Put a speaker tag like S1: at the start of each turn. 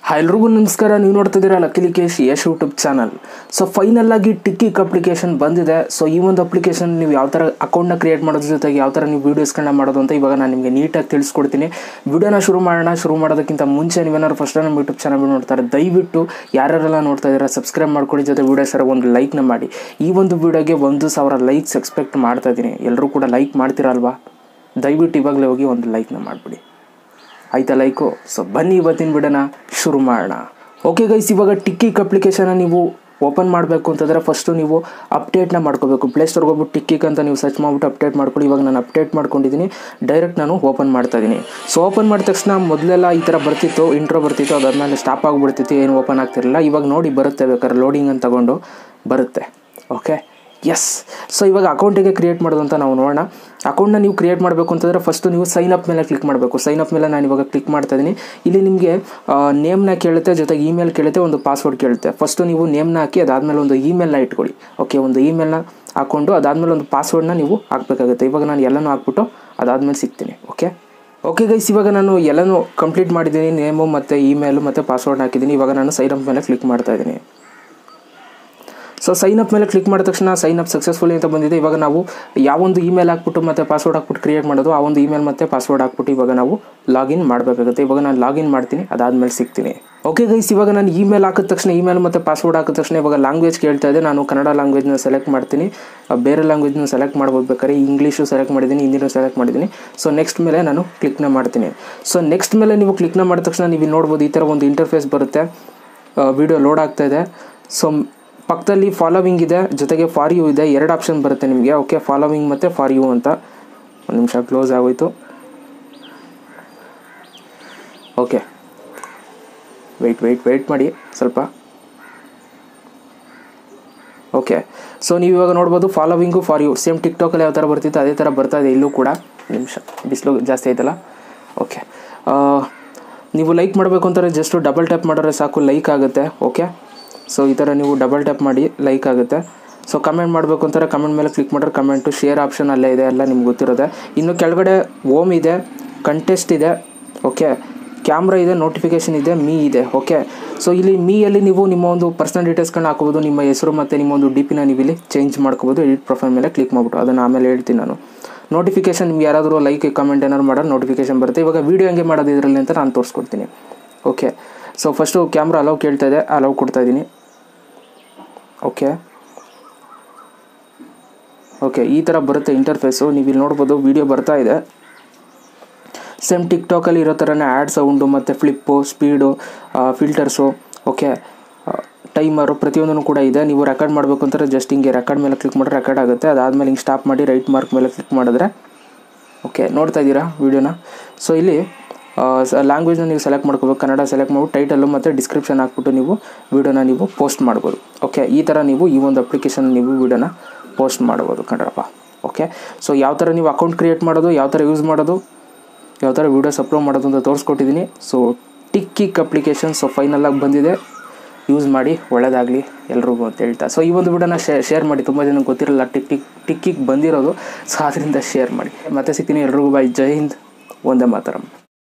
S1: hi ಎಲ್ರಿಗೂ ನಮಸ್ಕಾರ ನೀವು ನೋಡ್ತಿದ್ದೀರಾ lucky Likesh Yash YouTube channel so final ಆಗಿ ಟಿಕ್ಕಿಕ್ ಅಪ್ಲಿಕೇಶನ್ ಬಂದಿದೆ ಸೊ ಈ ಒಂದು ಅಪ್ಲಿಕೇಶನ್ ನೀವು ಯಾವ ಥರ ಅಕೌಂಟ್ನ ಕ್ರಿಯೇಟ್ ಮಾಡೋದ್ರ ಜೊತೆಗೆ ಯಾವ ಥರ ನೀವು ವೀಡಿಯೋಸ್ಗಳನ್ನ ಮಾಡೋದು ಅಂತ ಇವಾಗ ನಾನು ನಿಮಗೆ ನೀಟಾಗಿ ತಿಳಿಸ್ಕೊಡ್ತೀನಿ ವಿಡಿಯೋನ ಶುರು ಮಾಡೋಣ ಶುರು ಮಾಡೋದಕ್ಕಿಂತ ಮುಂಚೆ ನೀವೇನಾದ್ರು ಫಸ್ಟ್ ನಮ್ಮ ಯೂಟ್ಯೂಬ್ ಚಾನಲ್ ನೋಡ್ತಾರೆ ದಯವಿಟ್ಟು ಯಾರ್ಯಾರೆಲ್ಲ ನೋಡ್ತಾ ಇದ್ದೀರಾ ಸಬ್ಸ್ಕ್ರೈಬ್ ಮಾಡ್ಕೊಳ್ಳಿ ಜೊತೆ ವೀಡಿಯೋ ಸರ ಒಂದು ಲೈಕ್ನ ಮಾಡಿ ಈ ಒಂದು ವಿಡಿಯೋಗೆ ಒಂದು ಸಾವಿರ ಲೈಕ್ಸ್ ಎಕ್ಸ್ಪೆಕ್ಟ್ ಮಾಡ್ತಾ ಇದ್ದೀನಿ ಎಲ್ಲರೂ ಕೂಡ ಲೈಕ್ ಮಾಡ್ತೀರಲ್ವಾ ದಯವಿಟ್ಟು ಇವಾಗಲೇ ಹೋಗಿ ಒಂದು ಲೈಕ್ನ ಮಾಡಿಬಿಡಿ ಆಯ್ತಾ ಲೈಕು ಸೊ ಬನ್ನಿ ಇವತ್ತಿನ ವಿಡಿಯೋನ ಶುರು ಮಾಡೋಣ ಓಕೆ ಗೈಸ್ ಇವಾಗ ಟಿಕ್ಕಿಕ್ ಅಪ್ಲಿಕೇಶನ್ನ ನೀವು ಓಪನ್ ಮಾಡಬೇಕು ಅಂತಂದರೆ ಫಸ್ಟು ನೀವು ಅಪ್ಡೇಟ್ನ ಮಾಡ್ಕೋಬೇಕು ಪ್ಲೇಸ್ಟೋರ್ಗೆ ಹೋಗ್ಬಿಟ್ಟು ಟಿಕ್ಕಿಕ್ ಅಂತ ನೀವು ಸರ್ಚ್ ಮಾಡಿಬಿಟ್ಟು ಅಪ್ಡೇಟ್ ಮಾಡ್ಕೊಳ್ಳಿ ಇವಾಗ ನಾನು ಅಪ್ಡೇಟ್ ಮಾಡ್ಕೊಂಡಿದ್ದೀನಿ ಡೈರೆಕ್ಟ್ ನಾನು ಓಪನ್ ಮಾಡ್ತಾ ಇದ್ದೀನಿ ಸೊ ಓಪನ್ ಮಾಡಿದ ತಕ್ಷಣ ಮೊದಲೆಲ್ಲ ಈ ಥರ ಬರ್ತಿತ್ತು ಇಂಟ್ರೋ ಬರ್ತಿತ್ತು ಅದಾದಮೇಲೆ ಸ್ಟಾಪ್ ಆಗಿಬಿಡ್ತಿತ್ತು ಏನು ಓಪನ್ ಆಗ್ತಿರಲಿಲ್ಲ ಇವಾಗ ನೋಡಿ ಬರುತ್ತೆ ಬೇಕಾದ್ರೆ ಲೋಡಿಂಗ್ ಅಂತ ತಗೊಂಡು ಬರುತ್ತೆ ಓಕೆ ಎಸ್ ಸೊ ಇವಾಗ ಅಕೌಂಟಿಗೆ ಕ್ರಿಯೇಟ್ ಮಾಡೋದು ಅಂತ ನಾವು ನೋಡೋಣ ಅಕೌಂಟ್ನ ನೀವು ಕ್ರಿಯೇಟ್ ಮಾಡಬೇಕು ಅಂತಂದರೆ ಫಸ್ಟು ನೀವು ಸೈನ್ ಅಪ್ ಮೇಲೆ ಕ್ಲಿಕ್ ಮಾಡಬೇಕು ಸೈನ್ ಅಪ್ ಮೇಲೆ ನಾನು ಇವಾಗ ಕ್ಲಿಕ್ ಮಾಡ್ತಾ ಇದ್ದೀನಿ ಇಲ್ಲಿ ನಿಮಗೆ ನೇಮ್ನ ಕೇಳುತ್ತೆ ಜೊತೆಗೆ ಇಮೇಲ್ ಕೇಳುತ್ತೆ ಒಂದು ಪಾಸ್ವರ್ಡ್ ಕೇಳುತ್ತೆ ಫಸ್ಟು ನೀವು ನೇಮ್ನ ಹಾಕಿ ಅದಾದಮೇಲೆ ಒಂದು ಇಮೇಲ್ನ ಇಟ್ಕೊಳ್ಳಿ ಓಕೆ ಒಂದು ಇಮೇಲ್ನ ಹಾಕ್ಕೊಂಡು ಅದಾದಮೇಲೆ ಒಂದು ಪಾಸ್ವರ್ಡ್ನ ನೀವು ಹಾಕಬೇಕಾಗುತ್ತೆ ಇವಾಗ ನಾನು ಎಲ್ಲನೂ ಹಾಕ್ಬಿಟ್ಟು ಅದಾದಮೇಲೆ ಸಿಗ್ತೀನಿ ಓಕೆ ಓಕೆ ಗೈಸ್ ಇವಾಗ ನಾನು ಎಲ್ಲನೂ ಕಂಪ್ಲೀಟ್ ಮಾಡಿದ್ದೀನಿ ನೇಮು ಮತ್ತು ಇಮೇಲು ಮತ್ತು ಪಾಸ್ವರ್ಡ್ ಹಾಕಿದ್ದೀನಿ ಇವಾಗ ನಾನು ಸೈನ್ ಅಪ್ ಮೇಲೆ ಕ್ಲಿಕ್ ಮಾಡ್ತಾ ಇದ್ದೀನಿ ಸೊ ಸೈನ್ ಅಪ್ ಮೇಲೆ ಕ್ಲಿಕ್ ಮಾಡಿದ ತಕ್ಷಣ ಸೈನ್ ಅಪ್ ಸಕ್ಸಸ್ಫುಲಿ ಅಂತ ಬಂದಿದೆ ಇವಾಗ ನಾವು ಯಾವೊಂದು ಇಮೇಲ್ ಹಾಕ್ಬಿಟ್ಟು ಮತ್ತು ಪಾಸ್ವರ್ಡ್ ಹಾಕ್ಬಿಟ್ಟು ಕ್ರಿಯೇಟ್ ಮಾಡೋದು ಆ ಒಂದು ಇಮೇಲ್ ಮತ್ತು ಪಾಸ್ವರ್ಡ್ ಹಾಕ್ಬಿಟ್ಟು ಇವಾಗ ನಾವು ಲಾಗಿನ್ ಮಾಡಬೇಕಾಗುತ್ತೆ ಇವಾಗ ನಾನು ಲಾಗಿನ್ ಮಾಡ್ತೀನಿ ಅದಾದಮೇಲೆ ಸಿಗ್ತೀನಿ ಓಕೆ ಗೈಸ್ ಇವಾಗ ನಾನು ಇಮೇಲ್ ಹಾಕಿದ ತಕ್ಷಣ ಇಮೇಲ್ ಮತ್ತು ಪಾಸ್ವರ್ಡ್ ಹಾಕಿದ ತಕ್ಷಣ ಇವಾಗ ಲ್ಯಾಂಗ್ವೇಜ್ ಕೇಳ್ತಾ ಇದೆ ನಾನು ಕನ್ನಡ ಲ್ಯಾಂಗ್ವೇಜ್ನ ಸೆಲೆಕ್ಟ್ ಮಾಡ್ತೀನಿ ಬೇರೆ ಲ್ಯಾಂಗ್ವೇಜ್ನ ಸೆಲೆಕ್ಟ್ ಮಾಡ್ಬೋದು ಬೇಕಾದ್ರೆ ಇಂಗ್ಲೀಷು ಸೆಲೆಕ್ಟ್ ಮಾಡಿದ್ದೀನಿ ಹಿಂದಿನೂ ಸೆಲೆಕ್ಟ್ ಮಾಡಿದ್ದೀನಿ ಸೊ ನೆಕ್ಸ್ಟ್ ಮೇಲೆ ನಾನು ಕ್ಲಿಕ್ನ ಮಾಡ್ತೀನಿ ಸೊ ನೆಕ್ಸ್ಟ್ ಮೇಲೆ ನೀವು ಕ್ಲಿಕ್ನ ಮಾಡಿದ ತಕ್ಷಣ ನೀವು ಇಲ್ಲಿ ನೋಡ್ಬೋದು ಈ ಥರ ಒಂದು ಇಂಟರ್ಫೇಸ್ ಬರುತ್ತೆ ವಿಡಿಯೋ ಲೋಡ್ ಆಗ್ತಾ ಇದೆ ಸೊ ಪಕ್ಕದಲ್ಲಿ ಫಾಲೋವಿಂಗ್ ಇದೆ ಜೊತೆಗೆ ಫಾರ್ ಯು ಇದೆ ಎರಡು ಆಪ್ಷನ್ ಬರುತ್ತೆ ನಿಮಗೆ ಓಕೆ ಫಾಲೋವಿಂಗ್ ಮತ್ತು ಫಾರ್ ಯು ಅಂತ ಒಂದು ನಿಮಿಷ ಕ್ಲೋಸ್ ಆಗೋಯ್ತು ಓಕೆ ವೆಯ್ಟ್ ವೆಯ್ಟ್ ವೆಯ್ಟ್ ಮಾಡಿ ಸ್ವಲ್ಪ ಓಕೆ ಸೊ ನೀವು ಇವಾಗ ನೋಡ್ಬೋದು ಫಾಲೋವಿಂಗು ಫಾರ್ ಯು ಸೇಮ್ ಟಿಕ್ಟಾಕಲ್ಲಿ ಯಾವ ಥರ ಬರ್ತಿತ್ತು ಅದೇ ಥರ ಬರ್ತಾ ಇದೆ ಇಲ್ಲೂ ಕೂಡ ನಿಮಿಷ ಬಿಸಿಲು ಜಾಸ್ತಿ ಆಯ್ತಲ್ಲ ಓಕೆ ನೀವು ಲೈಕ್ ಮಾಡಬೇಕು ಅಂತಾರೆ ಜಸ್ಟ್ ಡಬಲ್ ಟ್ಯಾಪ್ ಮಾಡಿದ್ರೆ ಸಾಕು ಲೈಕ್ ಆಗುತ್ತೆ ಓಕೆ ಸೊ ಈ ಥರ ನೀವು ಡಬಲ್ ಟ್ಯಾಪ್ ಮಾಡಿ ಲೈಕ್ ಆಗುತ್ತೆ ಸೊ ಕಮೆಂಟ್ ಮಾಡಬೇಕು ಅಂತಾರೆ ಕಮೆಂಟ್ ಮೇಲೆ ಕ್ಲಿಕ್ ಮಾಡಿದ್ರೆ ಕಮೆಂಟು ಶೇರ್ ಆಪ್ಷನ್ ಅಲ್ಲೇ ಇದೆ ಎಲ್ಲ ನಿಮ್ಗೆ ಗೊತ್ತಿರುತ್ತೆ ಇನ್ನು ಕೆಳಗಡೆ ಓಮ್ ಇದೆ ಕಂಟೆಸ್ಟ್ ಇದೆ ಓಕೆ ಕ್ಯಾಮ್ರಾ ಇದೆ ನೋಟಿಫಿಕೇಷನ್ ಇದೆ ಮೀ ಇದೆ ಓಕೆ ಸೊ ಇಲ್ಲಿ ಮೀಯಲ್ಲಿ ನೀವು ನಿಮ್ಮ ಒಂದು ಪರ್ಸನಲ್ ಡೀಟೇಲ್ಸ್ಗಳನ್ನ ಹಾಕೋಬೋದು ನಿಮ್ಮ ಹೆಸರು ಮತ್ತು ನಿಮ್ಮ ಒಂದು ಡಿ ಪಿನ ನೀವು ಇಲ್ಲಿ ಚೇಂಜ್ ಮಾಡ್ಕೋಬೋದು ಎಡಿಟ್ ಪ್ರೊಫೈಲ್ ಮೇಲೆ ಕ್ಲಿಕ್ ಮಾಡಿಬಿಟ್ಟು ಅದನ್ನು ಆಮೇಲೆ ಹೇಳ್ತೀನಿ ನಾನು ನೋಟಿಫಿಕೇಷನ್ ನಿಮ್ಗೆ ಯಾರಾದರೂ ಲೈಕ್ ಕಮೆಂಟ್ ಏನಾದ್ರು ಮಾಡೋದು ನೋಟಿಫಿಕೇಷನ್ ಬರುತ್ತೆ ಇವಾಗ ವೀಡಿಯೋ ಹೆಂಗೆ ಮಾಡೋದು ಇದರಲ್ಲಿ ಅಂತ ನಾನು ತೋರಿಸ್ಕೊಡ್ತೀನಿ okay so first camera allow ಕೇಳ್ತಾ ಇದೆ ಅಲೌ ಕೊಡ್ತಾ ಇದ್ದೀನಿ ಓಕೆ ಓಕೆ ಈ ಥರ ಬರುತ್ತೆ ಇಂಟರ್ಫೇಸು ನೀವು ಇಲ್ಲಿ ನೋಡ್ಬೋದು ವೀಡಿಯೋ ಬರ್ತಾ ಇದೆ ಸೇಮ್ ಟಿಕ್ಟಾಕಲ್ಲಿ ಇರೋ ಥರನೇ ಆ್ಯಡ್ ಸೌಂಡು ಮತ್ತು flip speed filters okay timer ಪ್ರತಿಯೊಂದೂ ಕೂಡ ಇದೆ ನೀವು ರೆಕಾರ್ಡ್ ಮಾಡಬೇಕು ಅಂತಾರೆ ಜಸ್ಟ್ ಹಿಂಗೆ ರೆಕಾರ್ಡ್ ಮೇಲೆ ಕ್ಲಿಕ್ ಮಾಡಿದ್ರೆ ರೆಕಾರ್ಡ್ ಆಗುತ್ತೆ ಅದಾದಮೇಲೆ ಹಿಂಗೆ ಸ್ಟಾಪ್ ಮಾಡಿ ರೈಟ್ ಮಾರ್ಕ್ ಮೇಲೆ ಕ್ಲಿಕ್ ಮಾಡಿದ್ರೆ ಓಕೆ ನೋಡ್ತಾ ಇದ್ದೀರಾ ವೀಡಿಯೋನ ಸೊ ಇಲ್ಲಿ ಲ್ಯಾಂಗ್ವೇಜ್ನ ನೀವು ಸೆಲೆಕ್ಟ್ ಮಾಡ್ಕೋಬೇಕು ಕನ್ನಡ ಸೆಲೆಕ್ಟ್ ಮಾಡ್ಬಿಟ್ಟು ಟೈಟಲ್ಲು ಮತ್ತು ಡಿಸ್ಕ್ರಿಪ್ಷನ್ ಹಾಕ್ಬಿಟ್ಟು ನೀವು ವೀಡಿಯೋನ ನೀವು ಪೋಸ್ಟ್ ಮಾಡ್ಬೋದು ಓಕೆ ಈ ಥರ ನೀವು ಈ ಒಂದು ಅಪ್ಲಿಕೇಶನ್ ನೀವು ವೀಡಿಯೋನ ಪೋಸ್ಟ್ ಮಾಡ್ಬೋದು ಕನ್ನಡಪ್ಪ ಓಕೆ ಸೊ ಯಾವ ಥರ ನೀವು ಅಕೌಂಟ್ ಕ್ರಿಯೇಟ್ ಮಾಡೋದು ಯಾವ ಥರ ಯೂಸ್ ಮಾಡೋದು ಯಾವ ಥರ ವೀಡಿಯೋಸ್ ಅಪ್ಲೋಡ್ ಮಾಡೋದು ಅಂತ ತೋರಿಸ್ಕೊಟ್ಟಿದ್ದೀನಿ ಸೊ ಟಿಕ್ಕಿಕ್ ಅಪ್ಲಿಕೇಶನ್ ಸೊ ಫೈನಲಾಗಿ ಬಂದಿದೆ ಯೂಸ್ ಮಾಡಿ ಒಳ್ಳೆಯದಾಗಲಿ ಎಲ್ರಿಗೂ ಅಂತ ಹೇಳ್ತಾ ಸೊ ಈ ಒಂದು ವಿಡಿಯೋನ ಶೇರ್ ಮಾಡಿ ತುಂಬ ಜನಕ್ಕೆ ಗೊತ್ತಿರಲ್ಲ ಟಿಕ್ ಟಿಕ್ ಟಿಕ್ಕಿಗೆ ಬಂದಿರೋದು ಸೊ ಅದರಿಂದ ಶೇರ್ ಮಾಡಿ ಮತ್ತೆ ಸಿಗ್ತೀನಿ ಎಲ್ರಿಗೂ ಬಾಯ್ ಜೈ ಹಿಂದ್ ಒಂದೇ ಮಾತರಂ